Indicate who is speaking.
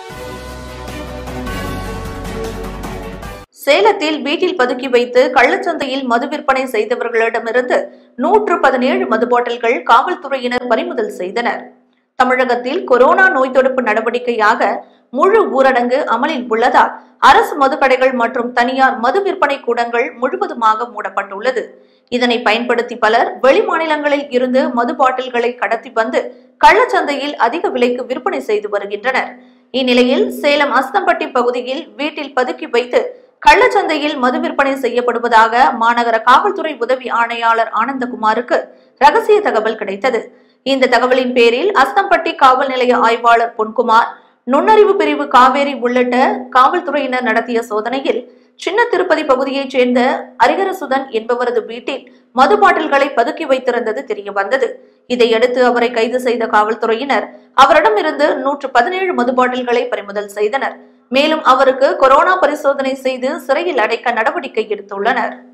Speaker 1: சேலத்தில் வீட்டில் பதுக்கி வைத்து கள்ளச்சந்தையில் மது விற்பனை செய்தவர்களிடமிருந்து நூற்று பதினேழு மது பாட்டில்கள் காவல்துறையினர் பறிமுதல் செய்தனர் தமிழகத்தில் கொரோனா நோய் தடுப்பு நடவடிக்கையாக முழு ஊரடங்கு அமலில் உள்ளதால் அரசு மதுக்கடைகள் மற்றும் தனியார் மது விற்பனை கூடங்கள் முழுவதுமாக மூடப்பட்டுள்ளது இதனை பயன்படுத்தி பலர் வெளிமாநிலங்களில் இருந்து மது பாட்டில்களை கடத்தி வந்து கள்ளச்சந்தையில் அதிக விலைக்கு விற்பனை செய்து வருகின்றனர் இந்நிலையில் சேலம் அஸ்தம்பட்டி பகுதியில் வீட்டில் பதுக்கி வைத்து கள்ளச்சந்தையில் மது விற்பனை செய்யப்படுவதாக மாநகர காவல்துறை உதவி ஆணையாளர் ஆனந்தகுமாருக்கு ரகசிய தகவல் கிடைத்தது இந்த தகவலின் பேரில் அஸ்தம்பட்டி காவல் நிலைய ஆய்வாளர் பொன்குமார் நுண்ணறிவு பிரிவு காவேரி உள்ளிட்ட காவல்துறையினர் நடத்திய சோதனையில் சின்ன திருப்பதி பகுதியைச் சேர்ந்த அரிகரசுதன் என்பவரது வீட்டில் மது பாட்டில்களை பதுக்கி வைத்திருந்தது தெரிய வந்தது இதையடுத்து அவரை கைது செய்த காவல்துறையினர் அவரிடமிருந்து நூற்று பதினேழு மது பாட்டில்களை பறிமுதல் செய்தனர் மேலும் அவருக்கு கொரோனா பரிசோதனை செய்து சிறையில் அடைக்க நடவடிக்கை எடுத்துள்ளனர்